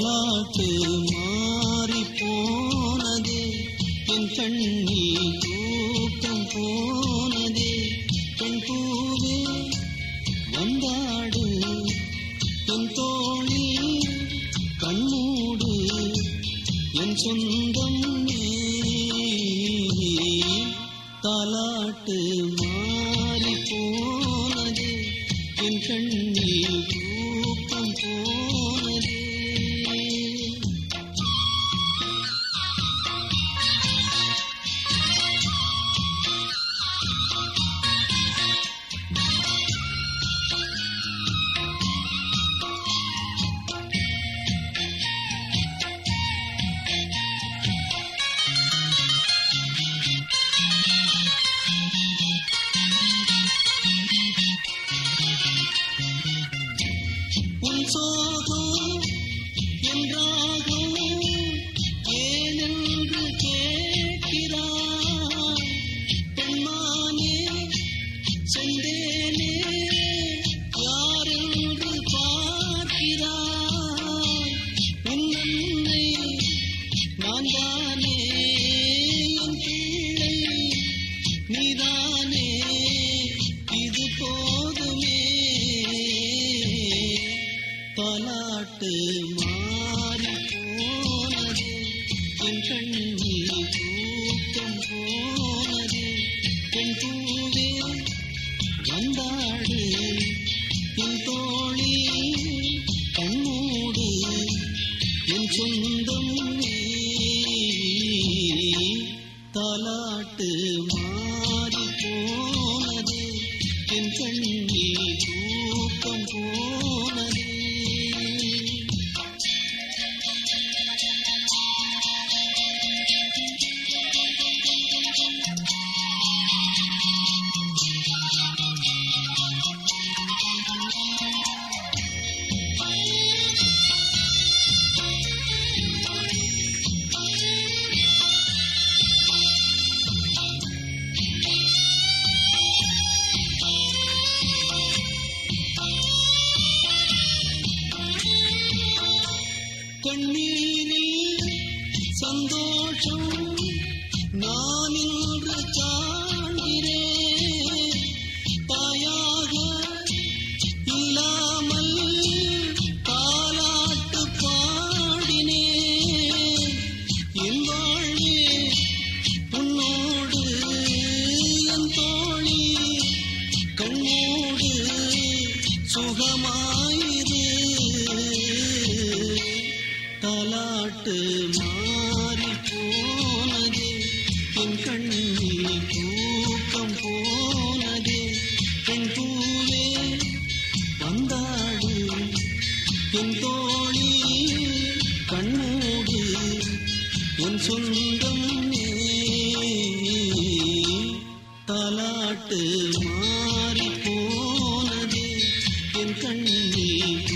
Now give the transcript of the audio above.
தாலாட்டு மாறி போனதே என் கண்ணில் தூக்கம் போனதே பெண் பூவே வந்தாடு என் தோளில் கண்ணூடு என் சொந்தம் நீ தாலாட்டு மாறி போனதே என் கண்ணில் தூக்கம் போனதே உன் சோகம் என்றாகும் ஏனென்று கேட்கிறாய் பெண்மானே செந்தேனே யாரென்று பார்க்கிறாய் உன் அன்னை நான் தானே என் பிள்ளை நீதானே இது போதுமே தாலாட்டு மாறி போனது என் கண்ணில் தூக்கம் போனது என் பூவே வந்தாடு என் தோழி கண்ணூடு என் சொந்தம் நீ தாலாட்டு மாறி போனது என் கண்ணில் தூக்கம் போனது கண்ணீரில் சந்தோஷம் நான் இன்று காண்கிறேன் தாயாக இல்லாமல் தாலாட்டு பாடினேன் என் வாழ்வே உன்னோடு என் தோழி கண்ணோடு சுகமாயிரு தாலாட்டு மாறி போனதே என் கண்ணில் தூக்கம் போனதே என் பூவே வந்தாடு என் தோழி கண்ணோடு என் சொந்தம் நீ தாலாட்டு மாறி போனதே என் கண்ணில்